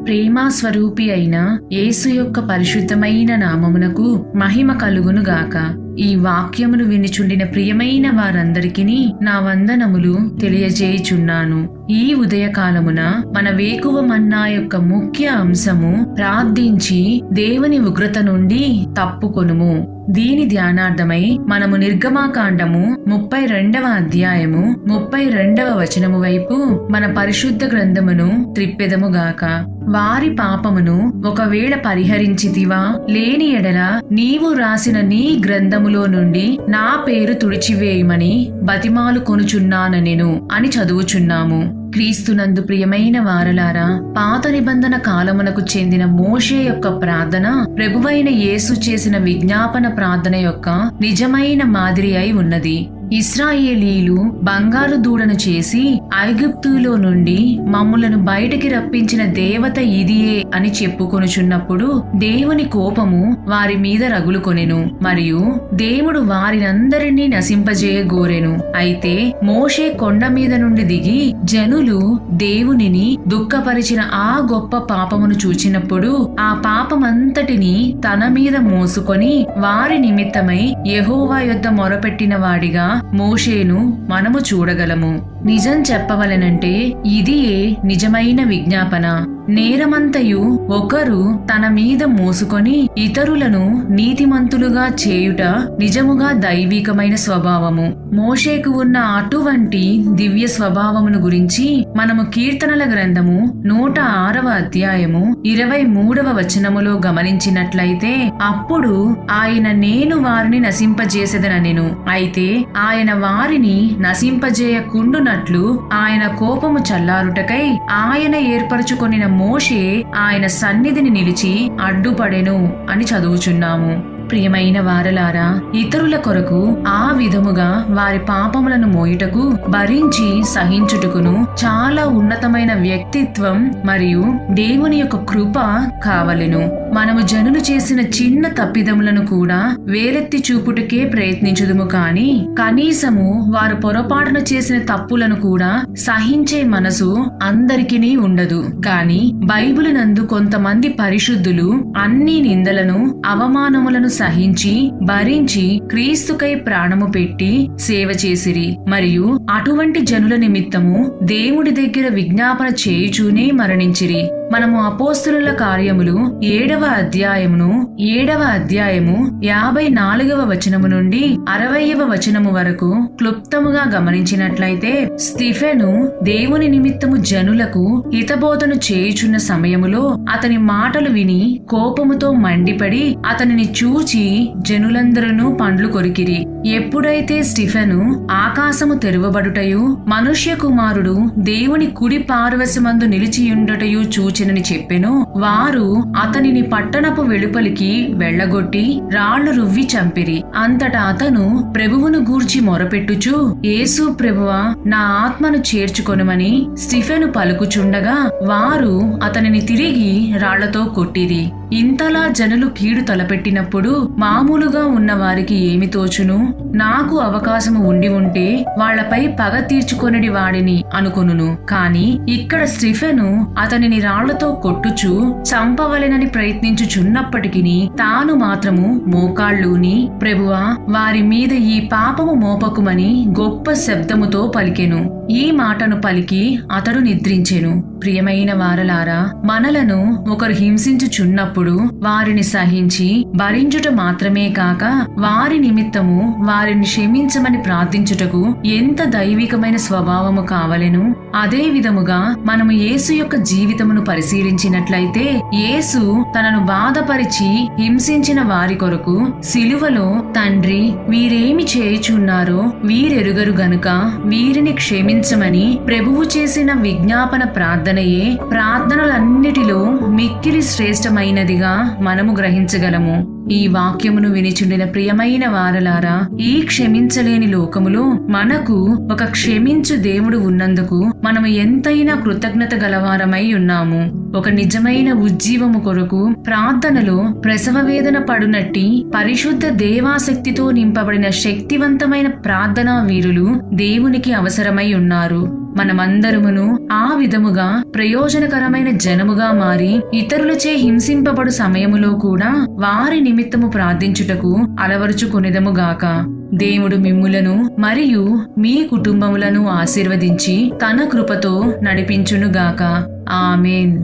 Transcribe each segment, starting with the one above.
ప్రేమా స్వరూపి అయిన యేసు యొక్క పరిశుద్ధమైన నామమునకు మహిమ కలుగును గాక ఈ వాక్యమును వినిచుండిన ప్రియమైన వారందరికీ నా వందనములు తెలియజేయుచున్నాను ఈ ఉదయకాలమున మన వేకువ మన్నా యొక్క ముఖ్య అంశము ప్రార్థించి దేవుని ఉగ్రత నుండి తప్పుకొనుము దీని ధ్యానార్థమై మనము నిర్గమాకాండము ముప్పై రెండవ అధ్యాయము ముప్పై రెండవ వచనము వైపు మన పరిశుద్ధ గ్రంథమును త్రిప్పెదముగాక వారి పాపమును ఒకవేళ పరిహరించితివా లేని ఎడల నీవు రాసిన నీ గ్రంథములో నుండి నా పేరు తుడిచివేయమని బతిమాలు కొనుచున్నానెను అని చదువుచున్నాము క్రీస్తునందు ప్రియమైన వారలారా పాత నిబంధన కాలమునకు చెందిన మోషే యొక్క ప్రార్థన ప్రభువైన యేసు చేసిన విజ్ఞాపన ప్రార్థన యొక్క నిజమైన మాదిరి అయి ఉన్నది ఇస్రాయేలీలు బంగారు దూడను చేసి ఐగుప్తులో నుండి మమ్ములను బయటికి రప్పించిన దేవత ఇదియే అని చెప్పుకొనుచున్నప్పుడు దేవుని కోపము వారి మీద రగులుకొనెను మరియు దేవుడు వారినందరినీ నశింపజేయగోరెను అయితే మోషే కొండ మీద నుండి దిగి జనులు దేవునిని దుఃఖపరిచిన ఆ గొప్ప పాపమును చూచినప్పుడు ఆ పాపమంతటిని తన మీద మోసుకొని వారి నిమిత్తమై యెహోవా యొద్ద మొరపెట్టిన వాడిగా మోషేను మనము చూడగలము నిజం చెప్పవలనంటే ఇదియే నిజమైన విజ్ఞాపన నేరమంతయు ఒకరు తన మీద మోసుకొని ఇతరులను నీతిమంతులుగా చేయుట నిజముగా దైవికమైన స్వభావము మోషేకు ఉన్న అటువంటి దివ్య స్వభావమును గురించి మనము కీర్తనల గ్రంథము నూట ఆరవ అధ్యాయము ఇరవై మూడవ వచనములో గమనించినట్లయితే అప్పుడు ఆయన నేను వారిని నశింపజేసేదనెను అయితే ఆయన వారిని నశింపజేయకుండునట్లు ఆయన కోపము చల్లారుటకై ఆయన ఏర్పరచుకొనిన మోషే ఆయన సన్నిధిని నిలిచి అడ్డుపడెను అని చదువుచున్నాము ప్రియమైన వారలారా ఇతరుల కొరకు ఆ విధముగా వారి పాపములను మోయుటకు భరించి సహించుటకును చాలా ఉన్నతమైన వ్యక్తిత్వం మరియు దేవుని యొక్క కృప కావలెను మనము జనులు చేసిన చిన్న తప్పిదములను కూడా వేలెత్తి చూపుటకే ప్రయత్నించుదుము కాని కనీసము వారు పొరపాటున చేసిన తప్పులను కూడా సహించే మనసు అందరికీ ఉండదు కాని బైబిల్ నందు కొంతమంది పరిశుద్ధులు అన్ని నిందలను అవమానములను సహించి భరించి క్రీస్తుకై ప్రాణము పెట్టి సేవ చేసిరి మరియు అటువంటి జనుల నిమిత్తము దేవుడి దగ్గర విజ్ఞాపన చేయుచూనే మరణించిరి మనము అపోస్తుల కార్యములు ఏడవ అధ్యాయమును ఏడవ అధ్యాయము యాభై నాలుగవ వచనము నుండి అరవయవ వచనము వరకు క్లుప్తముగా గమనించినట్లయితే స్టిఫెను దేవుని నిమిత్తము జనులకు హితబోధను చేయుచున్న సమయములో అతని మాటలు విని కోపముతో మండిపడి అతనిని చూచి జనులందరూ పండ్లు కొరికిరి ఎప్పుడైతే స్టిఫెను ఆకాశము తెరవబడుటయు మనుష్య కుమారుడు దేవుని కుడి పార్వశమందు నిలిచియుండటయు చూచినని చెప్పెను వారు అతనిని పట్టణపు వెలుపలికి వెళ్లగొట్టి రాళ్లు రువ్వి చంపిరి అంతటా అతను ప్రభువును గూర్చి మొరపెట్టుచు యేసు ప్రభువా నా ఆత్మను చేర్చుకొనమని స్టిఫెను పలుకుచుండగా వారు అతనిని తిరిగి రాళ్లతో కొట్టిరి ఇంతలా జనులు కీడు తలపెట్టినప్పుడు మామూలుగా ఉన్న వారికి ఏమి తోచును నాకు అవకాశము ఉండి ఉంటే వాళ్లపై పగ తీర్చుకొనిడి వాడిని అనుకొనును కాని ఇక్కడ స్టిఫెను అతనిని రాళ్లతో కొట్టుచు చంపవలెనని ప్రయత్నించుచున్నప్పటికి తాను మాత్రము మోకాళ్ళూని ప్రభువా వారి మీద ఈ పాపము మోపకుమని గొప్ప శబ్దముతో పలికెను ఈ మాటను పలికి అతడు నిద్రించెను ప్రియమైన వారలారా మనలను ఒకరు హింసించుచున్నప్పుడు వారిని సహించి భరించుట మాత్రమే కాక వారి నిమిత్తము వారిని క్షమించమని ప్రార్థించుటకు ఎంత దైవికమైన స్వభావము కావలెను అదే విధముగా మనము యేసు యొక్క జీవితమును పరిశీలించినట్లయితే యేసు తనను బాధపరిచి హింసించిన వారి కొరకు సిలువలో తండ్రి వీరేమి చేయుచున్నారో వీరెరుగరు గనుక వీరిని క్షమించమని ప్రభువు చేసిన విజ్ఞాపన ప్రార్థనయే ప్రార్థనలన్నిటిలో మిక్కిలి శ్రేష్టమైనదిగా మనము గ్రహించగలము ఈ వాక్యమును వినిచుండిన ప్రియమైన వారలారా ఈ క్షమించలేని లోకములో మనకు ఒక క్షమించు దేవుడు ఉన్నందుకు మనము ఎంతైనా కృతజ్ఞత గలవారమై ఉన్నాము ఒక నిజమైన ఉజ్జీవము కొరకు ప్రార్థనలో ప్రసవ వేదన పడునట్టి పరిశుద్ధ దేవాశక్తితో నింపబడిన శక్తివంతమైన ప్రార్థనా వీరులు దేవునికి అవసరమై ఉన్నారు మనమందరమును ఆ విధముగా ప్రయోజనకరమైన జనముగా మారి ఇతరులచే హింసింపబడు సమయములో కూడా వారి నిమిత్తము ప్రార్థించుటకు అలవరుచుకొనిదముగాక దేవుడు మిమ్ములను మరియు మీ కుటుంబములను ఆశీర్వదించి తన కృపతో నడిపించునుగాక ఆమెన్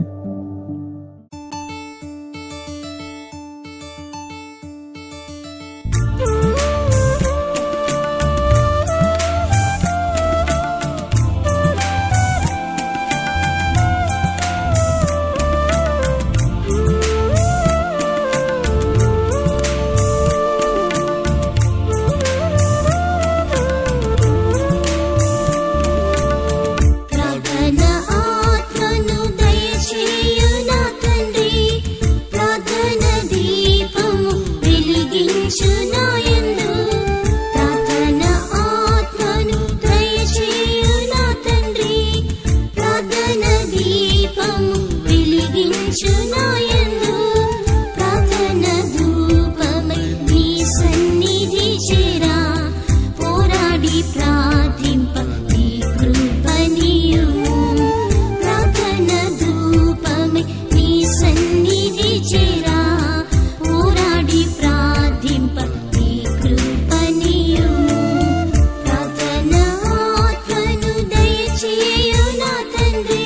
ప్రార్థన ఆత్మను దయచేయు నా తండ్రి ప్రార్థన దీపము వెలిగించు నాయందు ప్రార్థన ఆత్మను దయచేయు నా తండ్రి ప్రార్థన దీపము వెలిగించు నాయందు ప్రార్థన ధూపమై నీ సన్నిధి చేరా పోరాడి ప్రార్థింప నీ కృపనియుము ప్రార్థన ధూపమై నీ సన్నిధి చేరా పోరాడి ప్రార్థింప నీ కృపనియుము ప్రార్థన ఆత్మను దయచేయు నా తండ్రి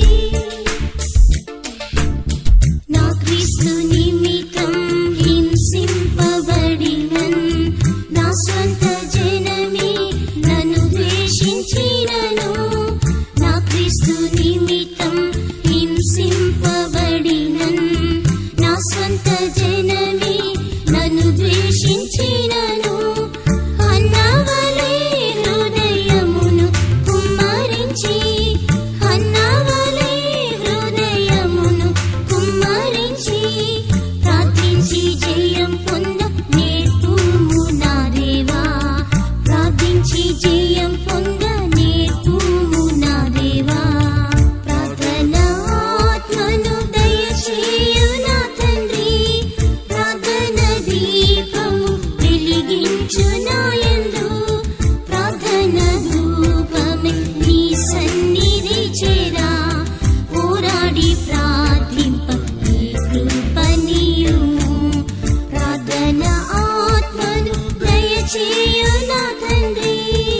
నా క్రీస్తు నిమిత్తం హింసింపబడినన్ నా స్వంత జనమే నన్ను ద్వేషించినను నా క్రీస్తు నిమిత్తం హింసింపబడినన్ నా స్వంత జనమే నన్ను ద్వేషించినను అన్నవలే హృదయమును కుమ్మరించి అన్నవలే హృదయమును కుమ్మరించి ప్రార్థించి జయం పొంద నేర్పుము నా దేవా ప్రార్థించి జయం పొంద నేర్పుము నా దేవా ప్రార్థన ఆత్మను దయచేయు నా తండ్రి ప్రార్థన దీపము వెలిగించు నాయందు ప్రార్థన ధూపమే నీ సన్నిధి చేరా పోరాడి ప్రార్థింప నీ కృపనియుము ప్రార్థన ఆత్మను దయచేయు నా తండ్రి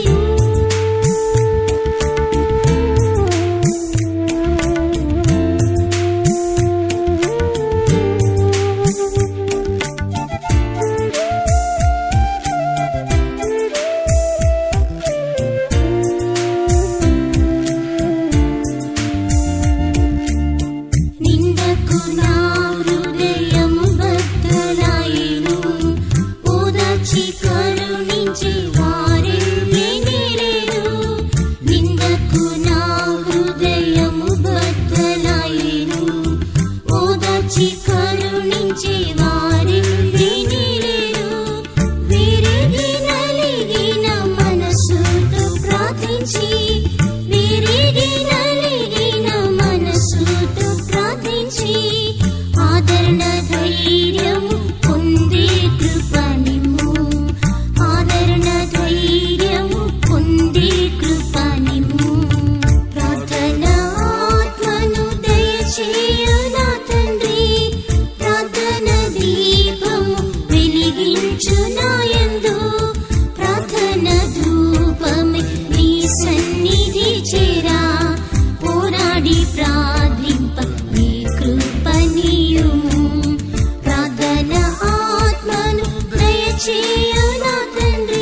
నిందకు నా హృదయము బద్దలాయెను ఓదార్చి కరుణించి వారెవ్వెనిరెరు నిందకు నా హృదయము బద్దలాయెను ఓదార్చి కరుణించి వారెవ్వెనిరెరు విరిగి నలిగిన మనసుతో ప్రార్థించి విరిగి నలిగిన మనసుతో ప్రార్థించి ఆదరణ ధైర్యము పొందే కృపనిము ఆదరణ ధైర్యము పొందే కృపనిము ప్రార్థన ఆత్మను దయచేయు నా తండ్రి ప్రార్థన దీపము వెలిగించు నాయందు ప్రార్థన ధూపమే నీ సన్నిధి చేరా పోరాడి ప్రార్థింప నీ కృపనియుము ప్రార్థన ఆత్మను దయచేయు నా తండ్రి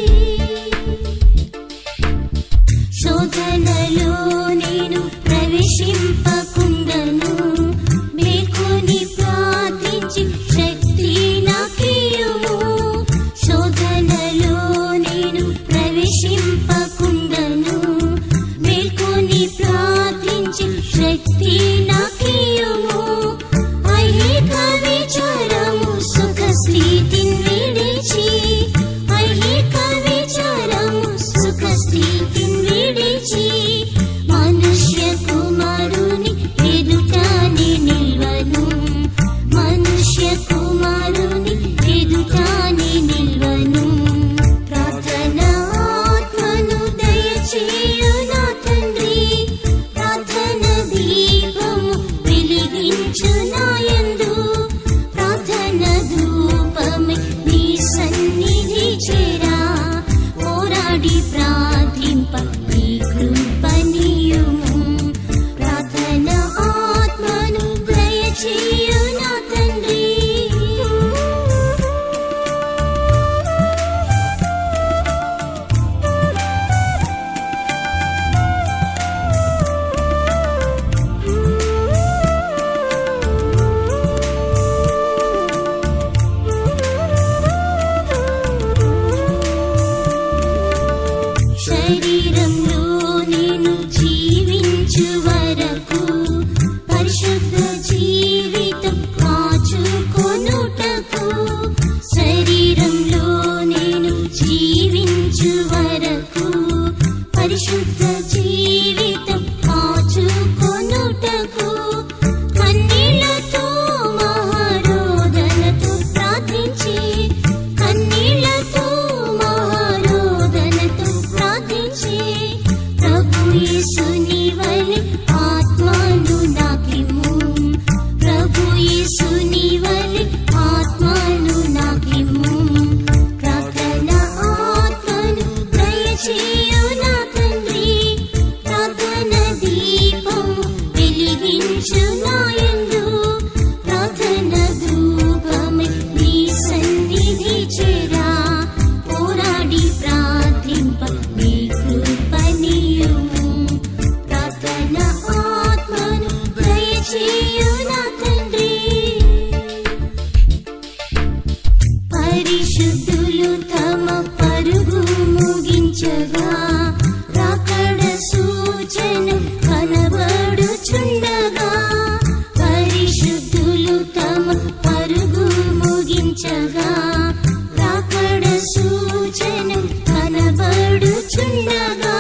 శోధనలో నేను ప్రవేశింపకుండను మేకుని ప్రార్థించి శక్తి నాకియుము పరిశుద్ధ జీవితం కాచుకొనుటకు కన్నీళ్లతో మహారోదనతో ప్రార్థించి కన్నీళ్లతో మహారోదనతో ప్రార్థించి ప్రభు యేసుని వలె ఆత్మను నాకిమ్ము ప్రభు యేసుని వలె ఆత్మను నాకిమ్ము ప్రార్థన ఆత్మను దయచేయు నా తండ్రి ప్రార్థన దీపము వెలిగించు నాయందు ప్రార్థన ధూపమై నీ సన్నిధి చేరా పోరాడి ప్రార్థింప నీ కృపనియుము ప్రార్థన ఆత్మను దయచేయు నా తండ్రి పరిశుద్ధులు తమ పరుగు ముగించగా రాకడ సూచన కనబడుచుండగా పరిశుద్ధులు తమ పరుగు ముగించగా రాకడ సూచన కనబడుచుండగా